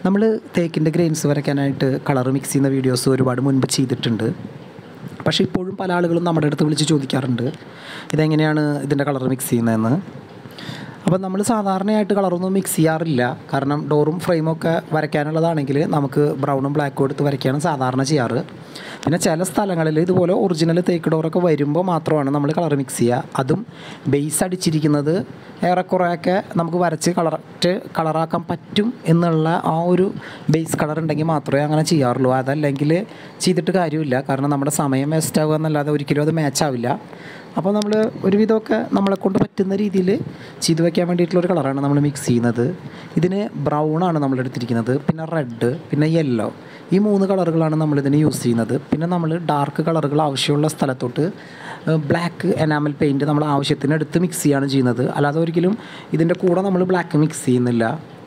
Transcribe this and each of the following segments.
നമ്മൾ തേക്കിൻ്റെ ഗ്രെയിൻസ് വരയ്ക്കാനായിട്ട് കളർ മിക്സ് ചെയ്യുന്ന വീഡിയോസ് ഒരുപാട് മുൻപ് ചെയ്തിട്ടുണ്ട് പക്ഷേ ഇപ്പോഴും പല ആളുകളും നമ്മുടെ അടുത്ത് വിളിച്ച് ചോദിക്കാറുണ്ട് ഇതെങ്ങനെയാണ് ഇതിൻ്റെ കളർ മിക്സ് ചെയ്യുന്നതെന്ന് അപ്പോൾ നമ്മൾ സാധാരണയായിട്ട് കളറൊന്നും മിക്സ് ചെയ്യാറില്ല കാരണം ഡോറും ഫ്രെയിമും ഒക്കെ വരയ്ക്കാനുള്ളതാണെങ്കിൽ നമുക്ക് ബ്രൗണും ബ്ലാക്കും എടുത്ത് വരയ്ക്കുകയാണ് സാധാരണ ചെയ്യാറ് പിന്നെ ചില സ്ഥലങ്ങളിൽ ഇതുപോലെ ഒറിജിനൽ തേക്ക് ഡോറൊക്കെ വരുമ്പോൾ മാത്രമാണ് നമ്മൾ കളർ മിക്സ് ചെയ്യുക അതും ബേസ് അടിച്ചിരിക്കുന്നത് ഏറെക്കുറെയൊക്കെ നമുക്ക് വരച്ച് കളറക്റ്റ് കളറാക്കാൻ പറ്റും എന്നുള്ള ആ ഒരു ബേസ് കളർ ഉണ്ടെങ്കിൽ മാത്രമേ അങ്ങനെ ചെയ്യാറുള്ളൂ അതല്ലെങ്കിൽ ചെയ്തിട്ട് കാര്യമില്ല കാരണം നമ്മുടെ സമയം വേസ്റ്റ് ആവുക എന്നല്ലാതെ ഒരിക്കലും അത് മാച്ച് ആവില്ല അപ്പോൾ നമ്മൾ ഒരുവിധമൊക്കെ നമ്മളെ കൊണ്ട് പറ്റുന്ന രീതിയിൽ ചെയ്ത് വയ്ക്കാൻ വേണ്ടിയിട്ടുള്ള ഒരു കളറാണ് നമ്മൾ മിക്സ് ചെയ്യുന്നത് ഇതിന് ബ്രൗൺ ആണ് നമ്മൾ എടുത്തിരിക്കുന്നത് പിന്നെ റെഡ് പിന്നെ യെല്ലോ ഈ മൂന്ന് കളറുകളാണ് നമ്മളിതിന് യൂസ് ചെയ്യുന്നത് പിന്നെ നമ്മൾ ഡാർക്ക് കളറുകൾ ആവശ്യമുള്ള സ്ഥലത്തോട്ട് ബ്ലാക്ക് എനാമൽ പെയിൻറ്റ് നമ്മൾ ആവശ്യത്തിന് എടുത്ത് മിക്സ് ചെയ്യുകയാണ് ചെയ്യുന്നത് അല്ലാതെ ഒരിക്കലും ഇതിൻ്റെ കൂടെ നമ്മൾ ബ്ലാക്ക് മിക്സ് ചെയ്യുന്നില്ല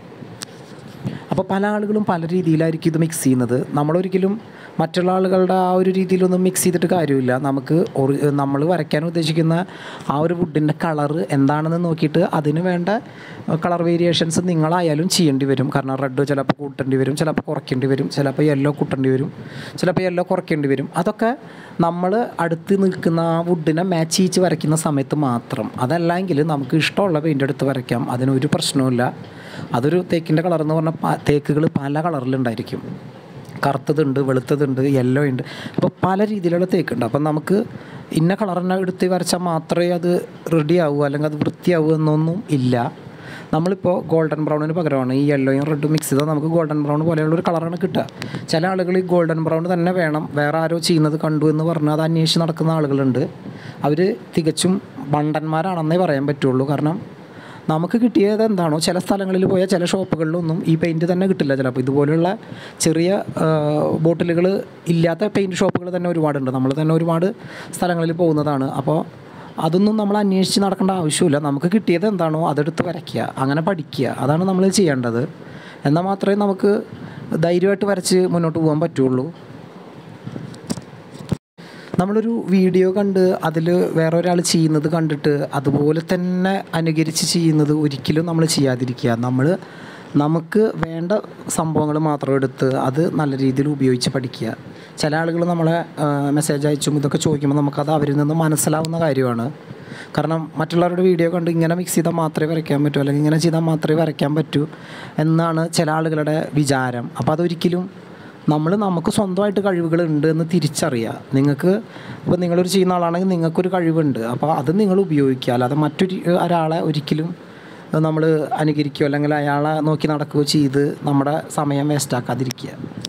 അപ്പോൾ പല ആളുകളും പല രീതിയിലായിരിക്കും ഇത് മിക്സ് ചെയ്യുന്നത് നമ്മളൊരിക്കലും മറ്റുള്ള ആളുകളുടെ ആ ഒരു രീതിയിലൊന്നും മിക്സ് ചെയ്തിട്ട് കാര്യമില്ല നമുക്ക് ഒറി നമ്മൾ വരയ്ക്കാൻ ഉദ്ദേശിക്കുന്ന ആ ഒരു വുഡിൻ്റെ കളറ് എന്താണെന്ന് നോക്കിയിട്ട് അതിന് വേണ്ട കളർ വേരിയേഷൻസ് നിങ്ങളായാലും ചെയ്യേണ്ടി വരും കാരണം റെഡ് ചിലപ്പോൾ കൂട്ടേണ്ടി വരും ചിലപ്പോൾ കുറയ്ക്കേണ്ടി വരും ചിലപ്പോൾ യെല്ലോ കൂട്ടേണ്ടി വരും ചിലപ്പോൾ യെല്ലോ കുറയ്ക്കേണ്ടി വരും അതൊക്കെ നമ്മൾ അടുത്ത് നിൽക്കുന്ന ആ വുഡിനെ മാച്ച് ചെയ്ച്ച് വരയ്ക്കുന്ന സമയത്ത് മാത്രം അതല്ലെങ്കിൽ നമുക്ക് ഇഷ്ടമുള്ള പെയിൻ്റ് എടുത്ത് വരയ്ക്കാം അതിനൊരു പ്രശ്നവുമില്ല അതൊരു തേക്കിൻ്റെ കളർ എന്ന് പറഞ്ഞാൽ പ- തേക്കുകൾ പല കളറിലുണ്ടായിരിക്കും കറുത്തതുണ്ട് വെളുത്തതുണ്ട് യെല്ലോ ഉണ്ട് അപ്പോൾ പല രീതിയിലുള്ള തേക്കുണ്ട് അപ്പം നമുക്ക് ഇന്ന കളർ തന്നെ എടുത്ത് വരച്ചാൽ മാത്രമേ അത് റെഡി ആവൂ അല്ലെങ്കിൽ അത് വൃത്തിയാവൂ എന്നൊന്നും ഇല്ല നമ്മളിപ്പോൾ ഗോൾഡൻ ബ്രൗണിന് പകരമാണ് ഈ യെല്ലോയും റെഡും മിക്സ് ചെയ്താൽ നമുക്ക് ഗോൾഡൻ ബ്രൗൺ പോലെയുള്ള ഒരു കളറാണ് കിട്ടുക ചില ആളുകൾ ഈ ഗോൾഡൻ ബ്രൗൺ തന്നെ വേണം വേറെ ആരോ ചെയ്യുന്നത് കണ്ടു എന്ന് പറഞ്ഞാൽ അത് അന്വേഷിച്ച് നടക്കുന്ന ആളുകളുണ്ട് അവർ തികച്ചും ബണ്ടന്മാരാണെന്നേ പറയാൻ പറ്റുള്ളൂ കാരണം നമുക്ക് കിട്ടിയത് എന്താണോ ചില സ്ഥലങ്ങളിൽ പോയാൽ ചില ഷോപ്പുകളിലൊന്നും ഈ പെയിൻറ്റ് തന്നെ കിട്ടില്ല ചിലപ്പോൾ ഇതുപോലുള്ള ചെറിയ ബോട്ടിലുകൾ ഇല്ലാത്ത പെയിൻറ്റ് ഷോപ്പുകൾ തന്നെ ഒരുപാടുണ്ട് നമ്മൾ തന്നെ ഒരുപാട് സ്ഥലങ്ങളിൽ പോകുന്നതാണ് അപ്പോൾ അതൊന്നും നമ്മൾ അന്വേഷിച്ച് നടക്കേണ്ട ആവശ്യമില്ല നമുക്ക് കിട്ടിയത് എന്താണോ അതെടുത്ത് വരയ്ക്കുക അങ്ങനെ പഠിക്കുക അതാണ് നമ്മൾ ചെയ്യേണ്ടത് എന്നാൽ മാത്രമേ നമുക്ക് ധൈര്യമായിട്ട് വരച്ച് മുന്നോട്ട് പോകാൻ പറ്റുള്ളൂ നമ്മളൊരു വീഡിയോ കണ്ട് അതിൽ വേറെ ഒരാൾ ചെയ്യുന്നത് കണ്ടിട്ട് അതുപോലെ തന്നെ അനുകരിച്ച് ചെയ്യുന്നത് ഒരിക്കലും നമ്മൾ ചെയ്യാതിരിക്കുക നമ്മൾ നമുക്ക് വേണ്ട സംഭവങ്ങൾ മാത്രം എടുത്ത് അത് നല്ല രീതിയിൽ ഉപയോഗിച്ച് പഠിക്കുക ചില ആളുകൾ നമ്മളെ മെസ്സേജ് അയച്ചും ഇതൊക്കെ ചോദിക്കുമ്പോൾ നമുക്കത് അവരിൽ നിന്ന് മനസ്സിലാവുന്ന കാര്യമാണ് കാരണം മറ്റുള്ളവരുടെ വീഡിയോ കണ്ട് ഇങ്ങനെ മിക്സ് ചെയ്താൽ മാത്രമേ വരയ്ക്കാൻ പറ്റൂ അല്ലെങ്കിൽ ഇങ്ങനെ ചെയ്താൽ മാത്രമേ വരയ്ക്കാൻ പറ്റൂ എന്നാണ് ചില ആളുകളുടെ വിചാരം അപ്പോൾ അതൊരിക്കലും നമ്മൾ നമുക്ക് സ്വന്തമായിട്ട് കഴിവുകളുണ്ട് എന്ന് തിരിച്ചറിയുക നിങ്ങൾക്ക് ഇപ്പോൾ നിങ്ങളൊരു ചെയ്യുന്ന ആളാണെങ്കിൽ നിങ്ങൾക്കൊരു കഴിവുണ്ട് അപ്പോൾ അത് നിങ്ങൾ ഉപയോഗിക്കുക അല്ലാതെ മറ്റൊരു ഒരാളെ ഒരിക്കലും നമ്മൾ അനുകരിക്കുകയോ അല്ലെങ്കിൽ അയാളെ നോക്കി നടക്കുകയോ ചെയ്ത് നമ്മുടെ സമയം വേസ്റ്റാക്കാതിരിക്കുക